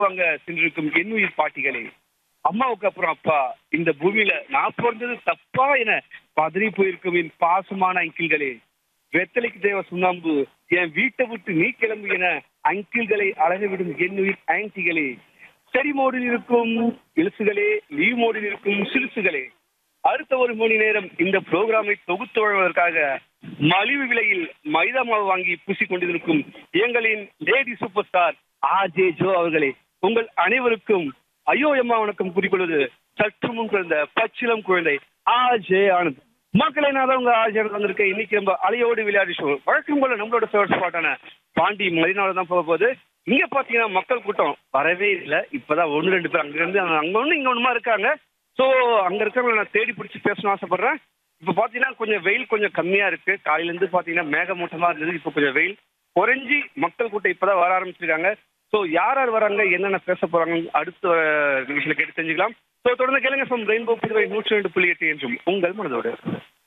அங்க சென்றிருக்கும் எண்ணுயிர் பாட்டிகளே அம்மாவுக்கு அப்புறம் அப்பா இந்த பூமியில நான் பிறந்தது தப்பா என பதறி போயிருக்கும் என் பாசமான அங்கிள்களே வெத்தலைக்கு தேவ சுண்ணாம்பு என் வீட்டை விட்டு நீ கிளம்பு என அங்கிள்களை அழக விடும் எண்ணுயிர் ஆன்டிகளே ஸ்டடி மோடில் இருக்கும் இழுசுகளே லீவ் மோடில் இருக்கும் சிறுசுகளே அடுத்த ஒரு மணி நேரம் இந்த புரோகிராமை தொகுத்து வழங்குவதற்காக மலிவு விலையில் மைதா மாவு வாங்கி பூசிக் கொண்டிருக்கும் எங்களின் lady super star R J Jo அவர்களே உங்கள் அனைவருக்கும் ஐயோ அம்மா வணக்கம் கூறிக்கொள்வது சற்று முன் பிறந்த பச்சிலம் குழந்தை ஆர் ஜே ஆனந்த் மக்களை நான் தான் உங்க ஆர் ஜே ஆனந்த் வந்திருக்கேன் இன்னைக்கு நம்ம அலையோடு விளையாடி ஷோ வழக்கம் போல நம்மளோட ஃபேவரட் ஸ்பாட்டான பாண்டி மதினால தான் போக போகுது இங்க பாத்தீங்கன்னா மக்கள் கூட்டம் வரவே இல்லை இப்பதான் ஒன்று ரெண்டு பேர் அங்க இருந்து அங்க ஒண்ணு இங்க ஒண்ணுமா இருக்காங்க ஸோ அங்க இருக்கிறவங்களை நான் தேடி பிடிச்சி பேசணும்னு ஆசைப்படுறேன் இப்போ பார்த்தீங்கன்னா கொஞ்சம் வெயில் கொஞ்சம் கம்மியா இருக்கு காலையிலேருந்து பார்த்தீங்கன்னா மேகமூட்டமா இருந்தது இப்போ கொஞ்சம் வெயில் குறைஞ்சி மக்கள் கூட்டம் இப்பதான் வர ஆரம்பிச்சிருக்காங்க ஸோ யார் யார் வராங்க என்னென்ன பேச போறாங்க அடுத்த நிகழ்ச்சியில் கேட்டு தெரிஞ்சுக்கலாம் ஸோ தொடர்ந்து கேளுங்க ஃப்ரம் ரெயின்போ புதுவை நூற்றி ரெண்டு புள்ளி எட்டு என்றும் உங்கள் மனதோடு